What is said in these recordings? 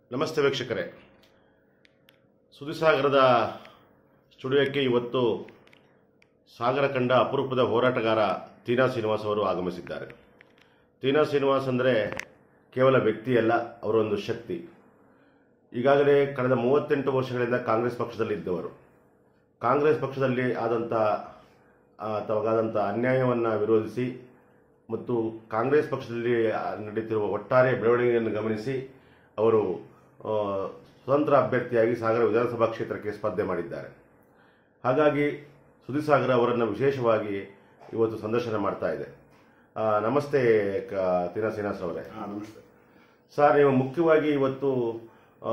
ನಮಸ್ತೆ ವೀಕ್ಷಕರೇ ಸುದಿಸಾಗರದ ಸ್ಟುಡಿಯೋಕ್ಕೆ ಇವತ್ತು ಸಾಗರ ಕಂಡ ಅಪರೂಪದ ಹೋರಾಟಗಾರ ತೀನಾ ಶ್ರೀನಿವಾಸ್ ಅವರು ಆಗಮಿಸಿದ್ದಾರೆ ತೀನಾ ಶ್ರೀನಿವಾಸ್ ಅಂದರೆ ಕೇವಲ ವ್ಯಕ್ತಿಯಲ್ಲ ಅವರೊಂದು ಶಕ್ತಿ ಈಗಾಗಲೇ ಕಳೆದ ಮೂವತ್ತೆಂಟು ವರ್ಷಗಳಿಂದ ಕಾಂಗ್ರೆಸ್ ಪಕ್ಷದಲ್ಲಿ ಇದ್ದವರು ಕಾಂಗ್ರೆಸ್ ಪಕ್ಷದಲ್ಲಿ ಆದಂಥ ಆ, ತಮಗಾದಂಥ ಅನ್ಯಾಯವನ್ನು ವಿರೋಧಿಸಿ ಮತ್ತು ಕಾಂಗ್ರೆಸ್ ಪಕ್ಷದಲ್ಲಿ ಆ, ನಡೀತಿರುವ ಒಟ್ಟಾರೆ ಬೆಳವಣಿಗೆಯನ್ನು ಗಮನಿಸಿ ಅವರು ಆ, ಸ್ವತಂತ್ರ ಅಭ್ಯರ್ಥಿಯಾಗಿ ಸಾಗರ ವಿಧಾನಸಭಾ ಕ್ಷೇತ್ರಕ್ಕೆ ಸ್ಪರ್ಧೆ ಮಾಡಿದ್ದಾರೆ ಹಾಗಾಗಿ ಸುಧಿಸಾಗರ ಅವರನ್ನು ವಿಶೇಷವಾಗಿ ಇವತ್ತು ಸಂದರ್ಶನ ಮಾಡ್ತಾ ಇದೆ ಆ, ನಮಸ್ತೆ ಕ ತೀನಾ ಶ್ರೀನಿವಾಸ್ ಅವರೇ ಹಾ, ನಮಸ್ತೆ ಸರ್ ನೀವು ಮುಖ್ಯವಾಗಿ ಇವತ್ತು ಆ,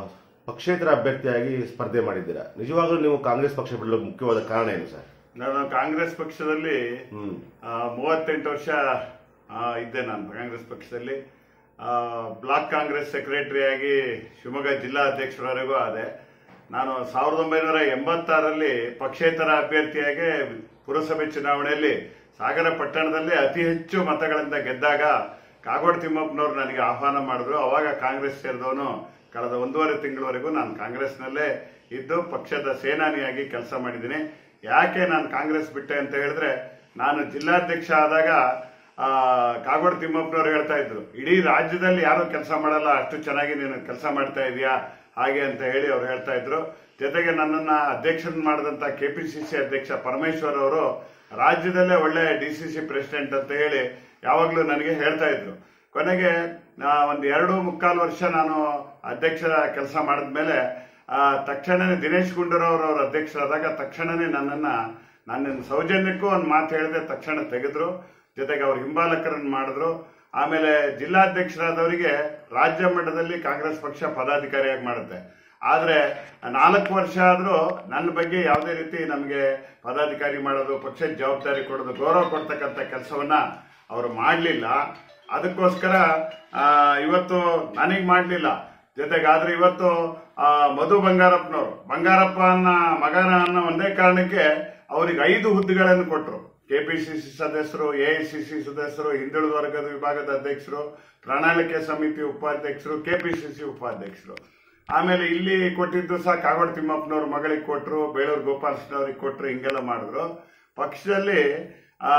ಪಕ್ಷೇತರ ಅಭ್ಯರ್ಥಿಯಾಗಿ ಸ್ಪರ್ಧೆ ಮಾಡಿದ್ದೀರಾ ನಿಜವಾಗ್ಲೂ ನೀವು ಕಾಂಗ್ರೆಸ್ ಪಕ್ಷ ಬಿಡಲು ಮುಖ್ಯವಾದ ಕಾರಣ ಏನು ಸರ್ ನಾನು ಕಾಂಗ್ರೆಸ್ ಪಕ್ಷದಲ್ಲಿ ಹ್ಮ್ ಆ, ಮೂವತ್ತೆಂಟು ವರ್ಷ ಆ, ಇದ್ದೆ ನಾನು ಕಾಂಗ್ರೆಸ್ ಪಕ್ಷದಲ್ಲಿ ಆ, ಬ್ಲಾಕ್ ಕಾಂಗ್ರೆಸ್ ಸೆಕ್ರೆಟರಿ ಆಗಿ ಶಿವಮೊಗ್ಗ ಜಿಲ್ಲಾ ಅಧ್ಯಕ್ಷರವರೆಗೂ ಆದೆ ನಾನು ಸಾವಿರದ ಒಂಬೈನೂರ ಎಂಬತ್ತಾರರಲ್ಲಿ ಪಕ್ಷೇತರ ಅಭ್ಯರ್ಥಿಯಾಗಿ ಪುರಸಭೆ ಚುನಾವಣೆಯಲ್ಲಿ ಸಾಗರ ಪಟ್ಟಣದಲ್ಲಿ ಅತಿ ಹೆಚ್ಚು ಮತಗಳಿಂದ ಗೆದ್ದಾಗ ಕಾಗೋಡು ತಿಮ್ಮಪ್ಪನವರು ನನಗೆ ಆಹ್ವಾನ ಮಾಡಿದ್ರು ಅವಾಗ ಕಾಂಗ್ರೆಸ್ ಸೇರಿದವನು ಕಳೆದ ಒಂದೂವರೆ ತಿಂಗಳವರೆಗೂ ನಾನು ಕಾಂಗ್ರೆಸ್ನಲ್ಲೇ ಇದ್ದು ಪಕ್ಷದ ಸೇನಾನಿಯಾಗಿ ಕೆಲಸ ಮಾಡಿದ್ದೀನಿ ಯಾಕೆ ನಾನು ಕಾಂಗ್ರೆಸ್ ಬಿಟ್ಟೆ ಅಂತ ಹೇಳಿದ್ರೆ ನಾನು ಜಿಲ್ಲಾಧ್ಯಕ್ಷ ಆದಾಗ ಆ, ಕಾಗೋಡು ತಿಮ್ಮಪ್ಪನವರು ಹೇಳ್ತಾ ಇದ್ರು ಇಡೀ ರಾಜ್ಯದಲ್ಲಿ ಯಾರು ಕೆಲಸ ಮಾಡಲ್ಲ ಅಷ್ಟು ಚೆನ್ನಾಗಿ ನೀನು ಕೆಲಸ ಮಾಡ್ತಾ ಇದೀಯಾ ಹಾಗೆ ಅಂತ ಹೇಳಿ ಅವ್ರು ಹೇಳ್ತಾ ಇದ್ರು ಜೊತೆಗೆ ನನ್ನನ್ನ ಅಧ್ಯಕ್ಷನ್ ಮಾಡಿದಂತ ಕೆಪಿಸಿಸಿ ಅಧ್ಯಕ್ಷ ಪರಮೇಶ್ವರ್ ಅವರು ರಾಜ್ಯದಲ್ಲೇ ಒಳ್ಳೆ ಡಿ ಸಿ ಸಿ ಪ್ರೆಸಿಡೆಂಟ್ ಅಂತ ಹೇಳಿ ಯಾವಾಗ್ಲೂ ನನಗೆ ಹೇಳ್ತಾ ಇದ್ರು ಕೊನೆಗೆ ನಾ ಒಂದು ಎರಡು ಮುಕ್ಕಾಲು ವರ್ಷ ನಾನು ಅಧ್ಯಕ್ಷರ ಕೆಲಸ ಮಾಡಿದ್ಮೇಲೆ ಆ, ತಕ್ಷಣನೇ ದಿನೇಶ್ ಗುಂಡೂರಾವ್ ಅವ್ರ ಅಧ್ಯಕ್ಷರಾದಾಗ ತಕ್ಷಣನೇ ನನ್ನನ್ನ ನನ್ನ ಸೌಜನ್ಯಕ್ಕೂ ಒಂದು ಮಾತು ಹೇಳಿದೆ ತಕ್ಷಣ ತೆಗೆದ್ರು ಜೊತೆಗೆ ಅವ್ರ ಹಿಂಬಾಲಕರನ್ನು ಮಾಡಿದ್ರು ಆಮೇಲೆ ಜಿಲ್ಲಾಧ್ಯಕ್ಷರಾದವರಿಗೆ ರಾಜ್ಯ ಮಟ್ಟದಲ್ಲಿ ಕಾಂಗ್ರೆಸ್ ಪಕ್ಷ ಪದಾಧಿಕಾರಿಯಾಗಿ ಮಾಡುತ್ತೆ ಆದ್ರೆ ನಾಲ್ಕು ವರ್ಷ ಆದ್ರೂ ನನ್ನ ಬಗ್ಗೆ ಯಾವುದೇ ರೀತಿ ನಮಗೆ ಪದಾಧಿಕಾರಿ ಮಾಡೋದು ಪಕ್ಷದ ಜವಾಬ್ದಾರಿ ಕೊಡೋದು ಗೌರವ ಕೊಡ್ತಕ್ಕಂಥ ಕೆಲಸವನ್ನ ಅವರು ಮಾಡಲಿಲ್ಲ ಅದಕ್ಕೋಸ್ಕರ ಆ, ಇವತ್ತು ನನಗೆ ಮಾಡಲಿಲ್ಲ ಜೊತೆಗೆ ಆದ್ರೆ ಇವತ್ತು ಆ, ಮಧು ಬಂಗಾರಪ್ಪನವರು ಬಂಗಾರಪ್ಪನ ಮಗನ ಅನ್ನೋ ಒಂದೇ ಕಾರಣಕ್ಕೆ ಅವ್ರಿಗೆ ಐದು ಹುದ್ದೆಗಳನ್ನು ಕೊಟ್ಟರು ಕೆಪಿಸಿಸಿ ಸದಸ್ಯರು ಎಐಸಿಸಿ ಸದಸ್ಯರು ಹಿಂದುಳಿದ ವರ್ಗದ ವಿಭಾಗದ ಅಧ್ಯಕ್ಷರು ಪ್ರಣಾಳಿಕೆ ಸಮಿತಿ ಉಪಾಧ್ಯಕ್ಷರು ಕೆಪಿಸಿಸಿ ಉಪಾಧ್ಯಕ್ಷರು ಆಮೇಲೆ ಇಲ್ಲಿ ಕೊಟ್ಟಿದ್ದು ಸಹ ಕಾಗೋಡು ತಿಮ್ಮಪ್ಪನವ್ರ ಮಗಳಿಗೆ ಕೊಟ್ಟರು ಬೇಳೂರು ಗೋಪಾಲಕೃಷ್ಣವ್ರಿಗೆ ಕೊಟ್ಟರು ಹಿಂಗೆಲ್ಲ ಮಾಡಿದ್ರು ಪಕ್ಷದಲ್ಲಿ ಆ,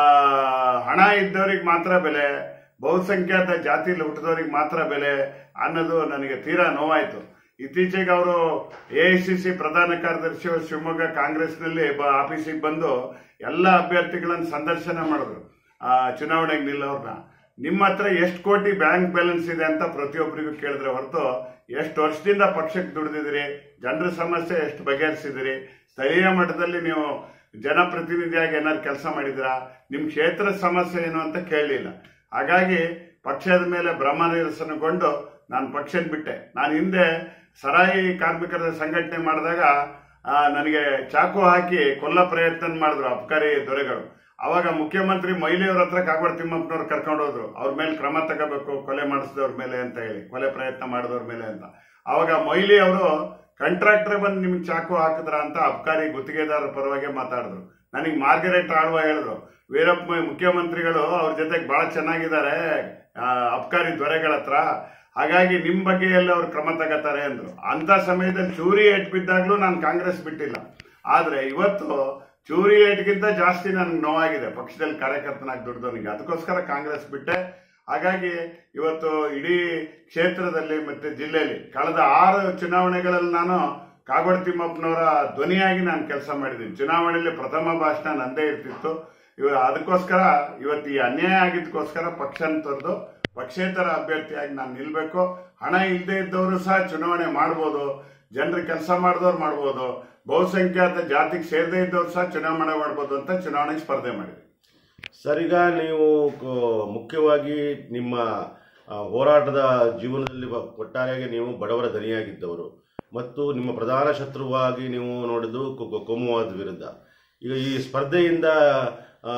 ಹಣ ಇದ್ದವ್ರಿಗೆ ಮಾತ್ರ ಬೆಲೆ ಬಹುಸಂಖ್ಯಾತ ಜಾತಿಯಲ್ಲಿ ಹುಟ್ಟಿದವ್ರಿಗೆ ಮಾತ್ರ ಬೆಲೆ ಅನ್ನೋದು ನನಗೆ ತೀರಾ ನೋವಾಯ್ತು ಇತ್ತೀಚೆಗೆ ಅವರು ಎಐಸಿಸಿ ಪ್ರಧಾನ ಕಾರ್ಯದರ್ಶಿ ಶಿವಮೊಗ್ಗ ಕಾಂಗ್ರೆಸ್ನಲ್ಲಿ ಬ- ಆಫೀಸಿಗೆ ಬಂದು ಎಲ್ಲ ಅಭ್ಯರ್ಥಿಗಳನ್ನು ಸಂದರ್ಶನ ಮಾಡಿದ್ರು ಆ, ಚುನಾವಣೆಗೆ ನಿಲ್ಲೋರ್ನ ನಿಮ್ಮ ಹತ್ರ ಎಷ್ಟು ಕೋಟಿ ಬ್ಯಾಂಕ್ ಬ್ಯಾಲೆನ್ಸ್ ಇದೆ ಅಂತ ಪ್ರತಿಯೊಬ್ಬರಿಗೂ ಕೇಳಿದ್ರೆ ಹೊರತು ಎಷ್ಟು ವರ್ಷದಿಂದ ಪಕ್ಷಕ್ಕೆ ದುಡಿದಿದ್ದೀರಿ ಜನರ ಸಮಸ್ಯೆ ಎಷ್ಟು ಬಗೆಹರಿಸಿದಿರಿ ಸ್ಥಳೀಯ ಮಟ್ಟದಲ್ಲಿ ನೀವು ಜನಪ್ರತಿನಿಧಿಯಾಗಿ ಏನಾದ್ರು ಕೆಲಸ ಮಾಡಿದಿರಾ ನಿಮ್ಮ ಕ್ಷೇತ್ರದ ಸಮಸ್ಯೆ ಏನು ಅಂತ ಕೇಳಲಿಲ್ಲ ಹಾಗಾಗಿ ಪಕ್ಷದ ಮೇಲೆ ಭ್ರಮ ನಿರಸನಗೊಂಡು ನಾನು ಪಕ್ಷ ಬಿಟ್ಟೆ ನಾನು ಹಿಂದೆ ಸರಾಯಿ ಕಾರ್ಮಿಕರ ಸಂಘಟನೆ ಮಾಡಿದಾಗ ಆ, ನನಗೆ ಚಾಕು ಹಾಕಿ ಕೊಲ್ಲ ಪ್ರಯತ್ನ ಮಾಡಿದ್ರು ಅಬ್ಕಾರಿ ದೊರೆಗಳು ಅವಾಗ ಮುಖ್ಯಮಂತ್ರಿ ಮೈಲಿಯವ್ರ ಹತ್ರ ಕಾಗೋಡು ತಿಮ್ಮಪ್ಪನವ್ರು ಕರ್ಕೊಂಡು ಹೋದ್ರು ಅವ್ರ ಮೇಲೆ ಕ್ರಮ ತಗೋಬೇಕು ಕೊಲೆ ಮಾಡಿಸಿದವ್ರ ಮೇಲೆ ಅಂತ ಹೇಳಿ ಕೊಲೆ ಪ್ರಯತ್ನ ಮಾಡಿದವ್ರ ಮೇಲೆ ಅಂತ ಅವಾಗ ಮೊಯ್ಲಿ ಅವರು ಕಾಂಟ್ರಾಕ್ಟರ್ ಬಂದು ನಿಮ್ಗೆ ಚಾಕು ಹಾಕಿದ್ರ ಅಂತ ಅಬ್ಕಾರಿ ಗುತ್ತಿಗೆದಾರರ ಪರವಾಗಿ ಮಾತಾಡಿದ್ರು ನನಗೆ ಮಾರ್ಗರೇಟ್ ಆಳ್ವ ಹೇಳಿದ್ರು ವೀರಪ್ಪ ಮುಖ್ಯಮಂತ್ರಿಗಳು ಅವ್ರ ಜೊತೆಗೆ ಬಹಳ ಚೆನ್ನಾಗಿದ್ದಾರೆ ಆ, ಅಬ್ಕಾರಿ ದೊರೆಗಳ ಹತ್ರ ಹಾಗಾಗಿ ನಿಮ್ ಬಗ್ಗೆ ಎಲ್ಲ ಅವ್ರು ಕ್ರಮ ತಗೋತಾರೆ ಅಂದ್ರು ಅಂತ ಸಮಯದಲ್ಲಿ ಚೂರಿ ಏಟ್ ಬಿದ್ದಾಗ್ಲೂ ನಾನು ಕಾಂಗ್ರೆಸ್ ಬಿಟ್ಟಿಲ್ಲ ಆದ್ರೆ ಇವತ್ತು ಚೂರಿ ಏಟ್ಗಿಂತ ಜಾಸ್ತಿ ನನ್ಗೆ ನೋವಾಗಿದೆ ಪಕ್ಷದಲ್ಲಿ ಕಾರ್ಯಕರ್ತನಾಗಿ ದುಡ್ದವನಿಗೆ ಅದಕ್ಕೋಸ್ಕರ ಕಾಂಗ್ರೆಸ್ ಬಿಟ್ಟೆ ಹಾಗಾಗಿ ಇವತ್ತು ಇಡೀ ಕ್ಷೇತ್ರದಲ್ಲಿ ಮತ್ತೆ ಜಿಲ್ಲೆಯಲ್ಲಿ ಕಳೆದ ಆರು ಚುನಾವಣೆಗಳಲ್ಲಿ ನಾನು ಕಾಗೋಡು ತಿಮ್ಮಪ್ಪನವರ ಧ್ವನಿಯಾಗಿ ನಾನು ಕೆಲಸ ಮಾಡಿದ್ದೀನಿ ಚುನಾವಣೆಯಲ್ಲಿ ಪ್ರಥಮ ಭಾಷಣ ನಂದೇ ಇರ್ತಿತ್ತು ಇವ ಅದಕ್ಕೋಸ್ಕರ ಇವತ್ತು ಈ ಅನ್ಯಾಯ ಆಗಿದ್ದಕ್ಕೋಸ್ಕರ ಪಕ್ಷನ ತೊರೆದು ಪಕ್ಷೇತರ ಅಭ್ಯರ್ಥಿಯಾಗಿ ನಾನು ನಿಲ್ಬೇಕು ಹಣ ಇಲ್ಲದೆ ಇದ್ದವರು ಸಹ ಚುನಾವಣೆ ಮಾಡ್ಬೋದು ಜನರು ಕೆಲಸ ಮಾಡಿದವ್ರು ಮಾಡ್ಬೋದು ಬಹುಸಂಖ್ಯಾತ ಜಾತಿಗೆ ಸೇರದೇ ಇದ್ದವ್ರು ಸಹ ಚುನಾವಣೆ ಮಾಡ್ಬೋದು ಅಂತ ಚುನಾವಣೆಗೆ ಸ್ಪರ್ಧೆ ಮಾಡಿದೆ ಸರ್ ಈಗ ನೀವು ಕ- ಮುಖ್ಯವಾಗಿ ನಿಮ್ಮ ಆ, ಹೋರಾಟದ ಜೀವನದಲ್ಲಿ ಬ- ಒಟ್ಟಾರೆಯಾಗಿ ನೀವು ಬಡವರ ದನಿಯಾಗಿದ್ದವರು ಮತ್ತು ನಿಮ್ಮ ಪ್ರಧಾನ ಶತ್ರುವಾಗಿ ನೀವು ನೋಡಿದ್ದು ಕೊ- ಕೊ- ಕೋಮುವಾದ ವಿರುದ್ಧ ಈಗ ಈ ಸ್ಪರ್ಧೆಯಿಂದ ಆ,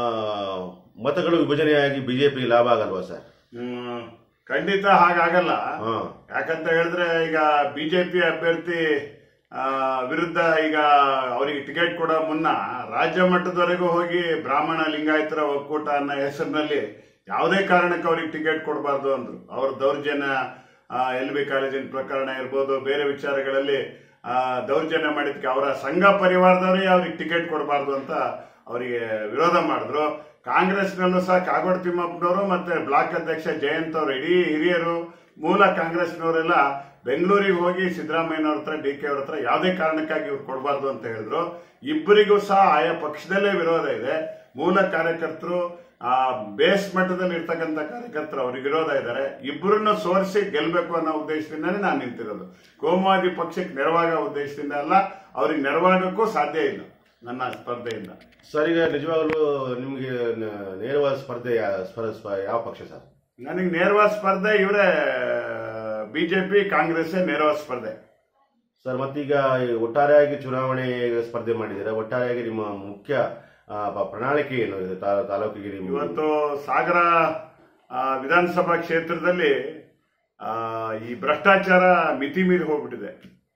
ಮತಗಳು ವಿಭಜನೆಯಾಗಿ ಬಿಜೆಪಿ ಲಾಭ ಆಗಲ್ವಾ ಸರ್ ಹ್ಮ್, ಖಂಡಿತ ಹಾಗಾಗಲ್ಲ ಹಾ ಯಾಕಂತ ಹೇಳಿದ್ರೆ ಈಗ ಬಿಜೆಪಿ ಅಭ್ಯರ್ಥಿ ಆ, ವಿರುದ್ಧ ಈಗ ಅವರಿಗೆ ಟಿಕೆಟ್ ಕೊಡೋ ಮುನ್ನ ರಾಜ್ಯ ಮಟ್ಟದವರೆಗೂ ಹೋಗಿ ಬ್ರಾಹ್ಮಣ ಲಿಂಗಾಯತರ ಒಕ್ಕೂಟ ಅನ್ನೋ ಹೆಸರಿನಲ್ಲಿ ಯಾವುದೇ ಕಾರಣಕ್ಕೆ ಅವ್ರಿಗೆ ಟಿಕೆಟ್ ಕೊಡಬಾರ್ದು ಅಂದ್ರು ಅವ್ರ ದೌರ್ಜನ್ಯ ಎಲ್ ಬಿ ಕಾಲೇಜಿನ ಪ್ರಕರಣ ಇರ್ಬೋದು ಬೇರೆ ವಿಚಾರಗಳಲ್ಲಿ ಆ, ದೌರ್ಜನ್ಯ ಮಾಡಿದ್ಕೆ ಅವರ ಸಂಘ ಪರಿವಾರದವರೇ ಅವ್ರಿಗೆ ಟಿಕೆಟ್ ಕೊಡಬಾರ್ದು ಅಂತ ಅವರಿಗೆ ವಿರೋಧ ಮಾಡಿದ್ರು ಕಾಂಗ್ರೆಸ್ನಲ್ಲೂ ಸಹ ಕಾಗೋಡು ತಿಮ್ಮಪ್ಪನವರು ಮತ್ತೆ ಬ್ಲಾಕ್ ಅಧ್ಯಕ್ಷ ಜಯಂತ್ ಅವರು ಇಡೀ ಹಿರಿಯರು ಮೂಲ ಕಾಂಗ್ರೆಸ್ನವರೆಲ್ಲ ಬೆಂಗಳೂರಿಗೆ ಹೋಗಿ ಸಿದ್ದರಾಮಯ್ಯನವ್ರ ಹತ್ರ ಡಿ ಕೆ ಅವ್ರ ಹತ್ರ ಯಾವುದೇ ಕಾರಣಕ್ಕಾಗಿ ಇವ್ರು ಕೊಡಬಾರ್ದು ಅಂತ ಹೇಳಿದ್ರು ಇಬ್ಬರಿಗೂ ಸಹ ಆಯಾ ಪಕ್ಷದಲ್ಲೇ ವಿರೋಧ ಇದೆ ಮೂಲ ಕಾರ್ಯಕರ್ತರು ಆ ಬೇಸ್ ಮಟ್ಟದಲ್ಲಿ ಇರ್ತಕ್ಕಂಥ ಕಾರ್ಯಕರ್ತರು ಅವ್ರಿಗೆ ವಿರೋಧ ಇದ್ದಾರೆ ಇಬ್ಬರನ್ನು ಸೋರಿಸಿ ಗೆಲ್ಬೇಕು ಅನ್ನೋ ಉದ್ದೇಶದಿಂದಾನೇ ನಾನು ನಿಂತಿರೋದು ಕೋಮುವಾದಿ ಪಕ್ಷಕ್ಕೆ ನೆರವಾಗೋ ಉದ್ದೇಶದಿಂದ ಅಲ್ಲ ಅವ್ರಿಗೆ ನೆರವಾಗಕ್ಕೂ ಸಾಧ್ಯ ಇಲ್ಲ ನನ್ನ ಸ್ಪರ್ಧೆಯಿಂದ ಸರ್ ಈಗ ನಿಜವಾಗ್ಲೂ ನಿಮಗೆ ನ- ನೇರವಾದ ಸ್ಪರ್ಧೆ ಯಾ- ಸ್ಪರ್- ಸ್ಪ- ಯಾವ ಪಕ್ಷ ಸರ್ ನನಗೆ ನೇರವಾದ ಸ್ಪರ್ಧೆ ಇವರೇ ಬಿಜೆಪಿ ಕಾಂಗ್ರೆಸ್ ನೇರವಾದ ಸ್ಪರ್ಧೆ ಸರ್ ಮತ್ತೀಗ ಈ ಒಟ್ಟಾರೆಯಾಗಿ ಚುನಾವಣೆ ಸ್ಪರ್ಧೆ ಮಾಡಿದ್ದೀರಾ ಒಟ್ಟಾರೆಯಾಗಿ ನಿಮ್ಮ ಮುಖ್ಯ ಆ, ಪ- ಪ್ರಣಾಳಿಕೆ ಏನು ಇದೆ ತಾ- ತಾಲೂಕಿಗೆ ನಿಮ್ಮ ಇವತ್ತು ಸಾಗರ ಆ, ವಿಧಾನಸಭಾ ಕ್ಷೇತ್ರದಲ್ಲಿ ಆ, ಈ ಭ್ರಷ್ಟಾಚಾರ ಮಿತಿ ಮೀರಿ ಹೋಗ್ಬಿಟ್ಟಿದೆ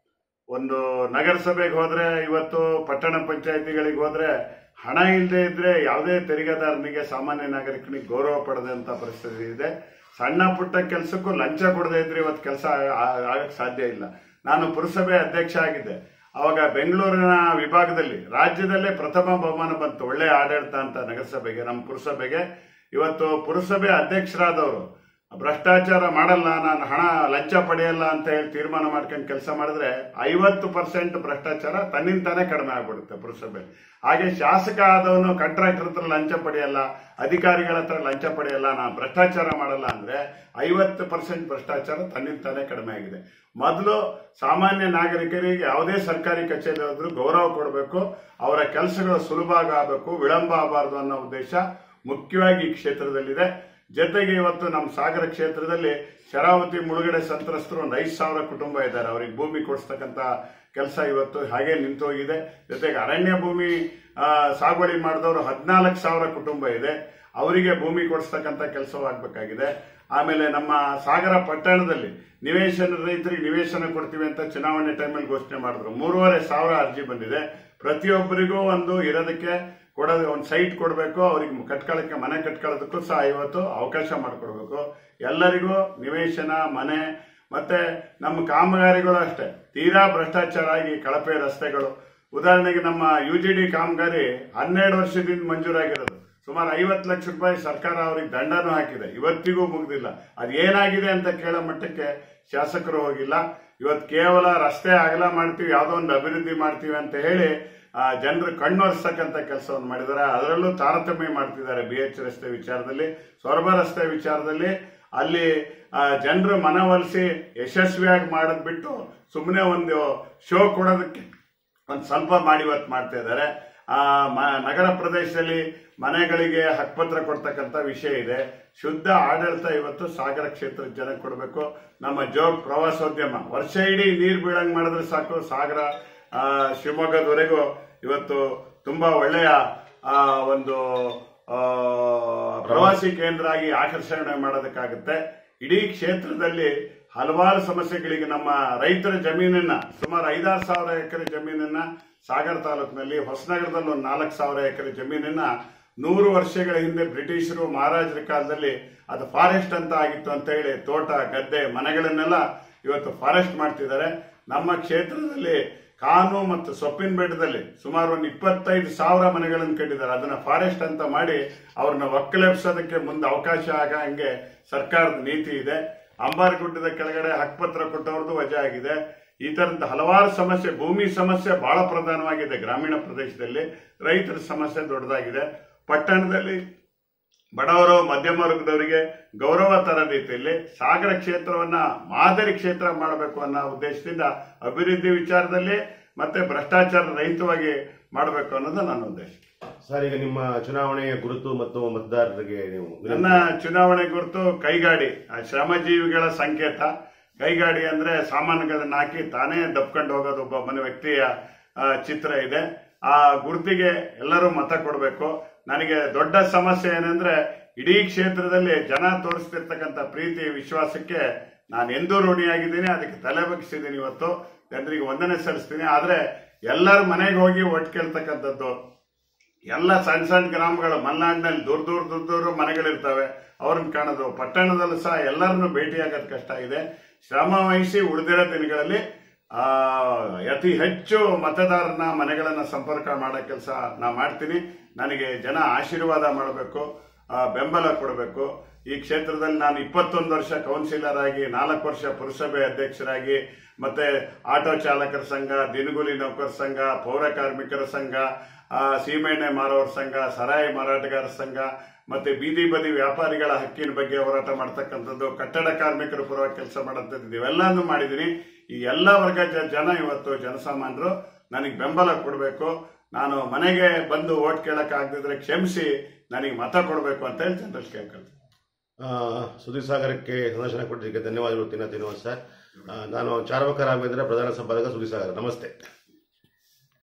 ಒಂದು ನಗರಸಭೆಗೆ ಹೋದ್ರೆ ಇವತ್ತು ಪಟ್ಟಣ ಪಂಚಾಯತಿಗಳಿಗೆ ಹೋದ್ರೆ ಹಣ ಇಲ್ಲದೆ ಇದ್ರೆ ಯಾವುದೇ ತೆರಿಗೆದಾರನಿಗೆ ಸಾಮಾನ್ಯ ನಾಗರಿಕನಿಗೆ ಗೌರವ ಪಡೆದಂತ ಪರಿಸ್ಥಿತಿ ಇದೆ ಸಣ್ಣ ಪುಟ್ಟ ಕೆಲಸಕ್ಕೂ ಲಂಚ ಕೊಡದೇ ಇದ್ರೆ ಇವತ್ತು ಕೆಲಸ ಆಗಕ್ಕೆ ಸಾಧ್ಯ ಇಲ್ಲ ನಾನು ಪುರಸಭೆ ಅಧ್ಯಕ್ಷ ಆಗಿದ್ದೆ ಅವಾಗ ಬೆಂಗಳೂರಿನ ವಿಭಾಗದಲ್ಲಿ ರಾಜ್ಯದಲ್ಲೇ ಪ್ರಥಮ ಬಹುಮಾನ ಬಂತು ಒಳ್ಳೆ ಆಡಳಿತ ಅಂತ ನಗರಸಭೆಗೆ ನಮ್ಮ ಪುರಸಭೆಗೆ ಇವತ್ತು ಪುರಸಭೆ ಅಧ್ಯಕ್ಷರಾದವರು ಭ್ರಷ್ಟಾಚಾರ ಮಾಡಲ್ಲ ನಾನು ಹಣ ಲಂಚ ಪಡೆಯಲ್ಲ ಅಂತ ಹೇಳಿ ತೀರ್ಮಾನ ಮಾಡ್ಕೊಂಡು ಕೆಲಸ ಮಾಡಿದ್ರೆ ಐವತ್ತು ಪರ್ಸೆಂಟ್ ಭ್ರಷ್ಟಾಚಾರ ತನ್ನಿಂತಾನೇ ಕಡಿಮೆ ಆಗ್ಬಿಡುತ್ತೆ ಪುರಸಭೆ ಹಾಗೆ ಶಾಸಕ ಆದವನು ಕಾಂಟ್ರಾಕ್ಟರ್ ಹತ್ರ ಲಂಚ ಪಡೆಯಲ್ಲ ಅಧಿಕಾರಿಗಳ ಹತ್ರ ಲಂಚ ಪಡೆಯಲ್ಲ ನಾನು ಭ್ರಷ್ಟಾಚಾರ ಮಾಡಲ್ಲ ಅಂದ್ರೆ ಐವತ್ತು ಪರ್ಸೆಂಟ್ ಭ್ರಷ್ಟಾಚಾರ ತನ್ನಿಂತಾನೇ ಕಡಿಮೆ ಆಗಿದೆ ಮೊದಲು ಸಾಮಾನ್ಯ ನಾಗರಿಕರಿಗೆ ಯಾವುದೇ ಸರ್ಕಾರಿ ಕಚೇರಿ ಹೋದ್ರೂ ಗೌರವ ಕೊಡಬೇಕು ಅವರ ಕೆಲಸಗಳು ಸುಲಭ ಆಗಬೇಕು ವಿಳಂಬ ಆಗಬಾರದು ಅನ್ನೋ ಉದ್ದೇಶ ಮುಖ್ಯವಾಗಿ ಈ ಕ್ಷೇತ್ರದಲ್ಲಿದೆ ಜೊತೆಗೆ ಇವತ್ತು ನಮ್ಮ ಸಾಗರ ಕ್ಷೇತ್ರದಲ್ಲಿ ಶರಾವತಿ ಮುಳುಗಡೆ ಸಂತ್ರಸ್ತರು ಒಂದು ಐದು ಸಾವಿರ ಕುಟುಂಬ ಇದ್ದಾರೆ ಅವ್ರಿಗೆ ಭೂಮಿ ಕೊಡಿಸ್ತಕ್ಕಂತ ಕೆಲಸ ಇವತ್ತು ಹಾಗೆ ನಿಂತು ಹೋಗಿದೆ ಜೊತೆಗೆ ಅರಣ್ಯ ಭೂಮಿ ಆ, ಸಾಗುವಳಿ ಮಾಡಿದವರು ಹದಿನಾಲ್ಕು ಸಾವಿರ ಕುಟುಂಬ ಇದೆ ಅವರಿಗೆ ಭೂಮಿ ಕೊಡಿಸ್ತಕ್ಕಂಥ ಕೆಲಸವಾಗಬೇಕಾಗಿದೆ ಆಮೇಲೆ ನಮ್ಮ ಸಾಗರ ಪಟ್ಟಣದಲ್ಲಿ ನಿವೇಶನ ರೈತರಿಗೆ ನಿವೇಶನ ಕೊಡ್ತೀವಿ ಅಂತ ಚುನಾವಣೆ ಟೈಮಲ್ಲಿ ಘೋಷಣೆ ಮಾಡಿದ್ರು ಮೂರುವರೆ ಸಾವಿರ ಅರ್ಜಿ ಬಂದಿದೆ ಪ್ರತಿಯೊಬ್ಬರಿಗೂ ಒಂದು ಇರೋದಕ್ಕೆ ಕೊಡೋದು ಒಂದು ಸೈಟ್ ಕೊಡಬೇಕು ಅವ್ರಿಗೆ ಕಟ್ಕೊಳ್ಳೋಕ್ಕೆ ಮನೆ ಕಟ್ಕೊಳ್ಳೋದಕ್ಕೂ ಸಹ ಇವತ್ತು ಅವಕಾಶ ಮಾಡಿಕೊಡ್ಬೇಕು ಎಲ್ಲರಿಗೂ ನಿವೇಶನ ಮನೆ ಮತ್ತೆ ನಮ್ಮ ಕಾಮಗಾರಿಗಳು ಅಷ್ಟೇ ತೀರಾ ಭ್ರಷ್ಟಾಚಾರ ಆಗಿ ಕಳಪೆ ರಸ್ತೆಗಳು ಉದಾಹರಣೆಗೆ ನಮ್ಮ ಯು ಜಿ ಡಿ ಕಾಮಗಾರಿ ಹನ್ನೆರಡು ವರ್ಷದಿಂದ ಮಂಜೂರಾಗಿರೋದು ಸುಮಾರು ಐವತ್ತು ಲಕ್ಷ ರೂಪಾಯಿ ಸರ್ಕಾರ ಅವ್ರಿಗೆ ದಂಡನೂ ಹಾಕಿದೆ ಇವತ್ತಿಗೂ ಮುಗ್ದಿಲ್ಲ ಅದು ಏನಾಗಿದೆ ಅಂತ ಕೇಳೋ ಮಟ್ಟಕ್ಕೆ ಶಾಸಕರು ಹೋಗಿಲ್ಲ ಇವತ್ತು ಕೇವಲ ರಸ್ತೆ ಅಗಲ ಮಾಡ್ತೀವಿ ಯಾವುದೋ ಒಂದು ಅಭಿವೃದ್ಧಿ ಮಾಡ್ತೀವಿ ಅಂತ ಹೇಳಿ ಜನರು ಕಣ್ಣೊರೆಸ್ತಕ್ಕಂಥ ಕೆಲಸವನ್ನು ಮಾಡಿದ್ದಾರೆ ಅದರಲ್ಲೂ ತಾರತಮ್ಯ ಮಾಡ್ತಿದ್ದಾರೆ ಬಿ ಎಚ್ ರಸ್ತೆ ವಿಚಾರದಲ್ಲಿ ಸೊರಬ ರಸ್ತೆ ವಿಚಾರದಲ್ಲಿ ಅಲ್ಲಿ ಜನರು ಮನವೊಲಿಸಿ ಯಶಸ್ವಿಯಾಗಿ ಮಾಡೋದ್ ಬಿಟ್ಟು ಸುಮ್ಮನೆ ಒಂದು ಶೋ ಕೊಡೋದಕ್ಕೆ ಒಂದು ಸ್ವಲ್ಪ ಮಾಡಿ ಇವತ್ತು ಮಾಡ್ತಾ ಇದ್ದಾರೆ ಆ ಮ- ನಗರ ಪ್ರದೇಶದಲ್ಲಿ ಮನೆಗಳಿಗೆ ಹಕ್ಪತ್ರ ಕೊಡ್ತಕ್ಕಂಥ ವಿಷಯ ಇದೆ ಶುದ್ಧ ಆಡಳಿತ ಇವತ್ತು ಸಾಗರ ಕ್ಷೇತ್ರದ ಜನಕ್ಕೆ ಕೊಡಬೇಕು ನಮ್ಮ ಜೋಗ್ ಪ್ರವಾಸೋದ್ಯಮ ವರ್ಷ ಇಡೀ ನೀರು ಬೀಳಂಗ್ ಮಾಡಿದ್ರೆ ಸಾಕು ಸಾಗರ ಆ, ಶಿವಮೊಗ್ಗದವರೆಗೂ ಇವತ್ತು ತುಂಬಾ ಒಳ್ಳೆಯ ಆ, ಒಂದು ಆ, ಪ್ರವಾಸಿ ಕೇಂದ್ರ ಆಗಿ ಆಕರ್ಷಣೆ ಮಾಡೋದಕ್ಕಾಗುತ್ತೆ ಇಡೀ ಕ್ಷೇತ್ರದಲ್ಲಿ ಹಲವಾರು ಸಮಸ್ಯೆಗಳಿಗೆ ನಮ್ಮ ರೈತರ ಜಮೀನನ್ನ ಸುಮಾರು ಐದಾರು ಸಾವಿರ ಎಕರೆ ಜಮೀನನ್ನ ಸಾಗರ ತಾಲೂಕಿನಲ್ಲಿ ಹೊಸನಗರದಲ್ಲಿ ಒಂದು ನಾಲ್ಕು ಸಾವಿರ ಎಕರೆ ಜಮೀನನ್ನ ನೂರು ವರ್ಷಗಳ ಹಿಂದೆ ಬ್ರಿಟಿಷರು ಮಹಾರಾಜರ ಕಾಲದಲ್ಲಿ ಅದು ಫಾರೆಸ್ಟ್ ಅಂತ ಆಗಿತ್ತು ಅಂತ ಹೇಳಿ ತೋಟ ಗದ್ದೆ ಮನೆಗಳನ್ನೆಲ್ಲ ಇವತ್ತು ಫಾರೆಸ್ಟ್ ಮಾಡ್ತಿದ್ದಾರೆ ನಮ್ಮ ಕ್ಷೇತ್ರದಲ್ಲಿ ಕಾನು ಮತ್ತು ಸೊಪ್ಪಿನ ಬೆಟ್ಟದಲ್ಲಿ ಸುಮಾರು ಒಂದು ಇಪ್ಪತ್ತೈದು ಸಾವಿರ ಮನೆಗಳನ್ನು ಕಟ್ಟಿದ್ದಾರೆ ಅದನ್ನ ಫಾರೆಸ್ಟ್ ಅಂತ ಮಾಡಿ ಅವ್ರನ್ನ ಒಕ್ಕಲೆಬ್ಸೋದಕ್ಕೆ ಮುಂದೆ ಅವಕಾಶ ಆಗಂಗೆ ಸರ್ಕಾರದ ನೀತಿ ಇದೆ ಅಂಬಾರಗುಡ್ಡದ ಕೆಳಗಡೆ ಹಕ್ಪತ್ರ ಕೊಟ್ಟವ್ರದ್ದು ವಜಾ ಆಗಿದೆ ಈ ತರದ ಹಲವಾರು ಸಮಸ್ಯೆ ಭೂಮಿ ಸಮಸ್ಯೆ ಬಹಳ ಪ್ರಧಾನವಾಗಿದೆ ಗ್ರಾಮೀಣ ಪ್ರದೇಶದಲ್ಲಿ ರೈತರ ಸಮಸ್ಯೆ ದೊಡ್ಡದಾಗಿದೆ ಪಟ್ಟಣದಲ್ಲಿ ಬಡವರು ಮಧ್ಯಮ ವರ್ಗದವರಿಗೆ ಗೌರವ ತರ ರೀತಿಯಲ್ಲಿ ಸಾಗರ ಕ್ಷೇತ್ರವನ್ನ ಮಾದರಿ ಕ್ಷೇತ್ರ ಮಾಡಬೇಕು ಅನ್ನೋ ಉದ್ದೇಶದಿಂದ ಅಭಿವೃದ್ಧಿ ವಿಚಾರದಲ್ಲಿ ಮತ್ತೆ ಭ್ರಷ್ಟಾಚಾರ ರಹಿತವಾಗಿ ಮಾಡಬೇಕು ಅನ್ನೋದು ನನ್ನ ಉದ್ದೇಶ ಸರ್ ಈಗ ನಿಮ್ಮ ಚುನಾವಣೆಯ ಗುರುತು ಮತ್ತು ಮತದಾರರಿಗೆ ನೀವು ನನ್ನ ಚುನಾವಣೆ ಗುರುತು ಕೈಗಾಡಿ ಆ ಶ್ರಮಜೀವಿಗಳ ಸಂಕೇತ ಕೈಗಾಡಿ ಅಂದ್ರೆ ಸಾಮಾನುಗಳನ್ನ ಹಾಕಿ ತಾನೇ ದಬ್ಕೊಂಡು ಹೋಗೋದು ಒಬ್ಬ ಮನೆ ವ್ಯಕ್ತಿಯ ಆ, ಚಿತ್ರ ಇದೆ ಆ ಗುರುತಿಗೆ ಎಲ್ಲರೂ ಮತ ಕೊಡಬೇಕು ನನಗೆ ದೊಡ್ಡ ಸಮಸ್ಯೆ ಏನಂದ್ರೆ ಇಡೀ ಕ್ಷೇತ್ರದಲ್ಲಿ ಜನ ತೋರಿಸ್ತಿರ್ತಕ್ಕಂಥ ಪ್ರೀತಿ ವಿಶ್ವಾಸಕ್ಕೆ ನಾನು ಎಂದೂ ಋಣಿಯಾಗಿದ್ದೀನಿ ಅದಕ್ಕೆ ತಲೆ ಬಗ್ಗಿಸಿದ್ದೀನಿ ಇವತ್ತು ಜನರಿಗೆ ವಂದನೆ ಸಲ್ಲಿಸ್ತೀನಿ ಆದ್ರೆ ಎಲ್ಲರ ಮನೆಗೆ ಹೋಗಿ ಒಟ್ಟು ಕೇಳ್ತಕ್ಕಂಥದ್ದು ಎಲ್ಲ ಸಣ್ಣ ಸಣ್ಣ ಗ್ರಾಮಗಳು ಮಲೆನಾಡಿನಲ್ಲಿ ದೂರ ದೂರ ದೂರ ದೂರ ಮನೆಗಳಿರ್ತವೆ ಅವ್ರನ್ನ ಕಾಣೋದು ಪಟ್ಟಣದಲ್ಲೂ ಸಹ ಎಲ್ಲರನ್ನು ಭೇಟಿಯಾಗೋದು ಕಷ್ಟ ಇದೆ ಶ್ರಮ ವಹಿಸಿ ಉಳಿದಿರೋ ದಿನಗಳಲ್ಲಿ ಆ, ಅತಿ ಹೆಚ್ಚು ಮತದಾರನ ಮನೆಗಳನ್ನ ಸಂಪರ್ಕ ಮಾಡೋ ಕೆಲಸ ನಾ ಮಾಡ್ತೀನಿ ನನಗೆ ಜನ ಆಶೀರ್ವಾದ ಮಾಡಬೇಕು ಬೆಂಬಲ ಕೊಡಬೇಕು ಈ ಕ್ಷೇತ್ರದಲ್ಲಿ ನಾನು ಇಪ್ಪತ್ತೊಂದು ವರ್ಷ ಕೌನ್ಸಿಲರ್ ಆಗಿ ನಾಲ್ಕು ವರ್ಷ ಪುರಸಭೆ ಅಧ್ಯಕ್ಷರಾಗಿ ಮತ್ತೆ ಆಟೋ ಚಾಲಕರ ಸಂಘ ದಿನಗೂಲಿ ನೌಕರ ಸಂಘ ಪೌರ ಕಾರ್ಮಿಕರ ಸಂಘ ಆ, ಸೀಮೆಎಣ್ಣೆ ಮಾರೋರ ಸಂಘ ಸರಾಯಿ ಮಾರಾಟಗಾರರ ಸಂಘ ಮತ್ತೆ ಬೀದಿ ಬದಿ ವ್ಯಾಪಾರಿಗಳ ಹಕ್ಕಿನ ಬಗ್ಗೆ ಹೋರಾಟ ಮಾಡ್ತಕ್ಕಂಥದ್ದು ಕಟ್ಟಡ ಕಾರ್ಮಿಕರ ಪರವಾಗಿ ಕೆಲಸ ಮಾಡೋಂಥದ್ದು ಇವೆಲ್ಲಾನು ಮಾಡಿದ್ದೀನಿ ಈ ಎಲ್ಲ ವರ್ಗ ಜ- ಜನ ಇವತ್ತು ಜನಸಾಮಾನ್ಯರು ನನಗೆ ಬೆಂಬಲ ಕೊಡಬೇಕು ನಾನು ಮನೆಗೆ ಬಂದು ಓಟ್ ಕೇಳಕ್ ಆಗದಿದ್ರೆ ಕ್ಷಮಿಸಿ ನನಗೆ ಮತ ಕೊಡಬೇಕು ಅಂತ ಹೇಳಿ ಜನರಲ್ಲಿ ಕೇಳ್ಕೊಳ್ತೀನಿ ಆ, ಸುದೀಪ್ ಸಾಗರಕ್ಕೆ ಸಂದರ್ಶನ ಕೊಟ್ಟಿದ್ದಕ್ಕೆ ಧನ್ಯವಾದಗಳು ತಿನ್ನ ತಿನ್ನುವ ಸರ್ ಆ, ನಾನು ಚಾರ್ವಕ ರಾಘವೇಂದ್ರ ಪ್ರಧಾನ ಸಂಪಾದಕ ಸುದೀಪ್ ಸಾಗರ ನಮಸ್ತೆ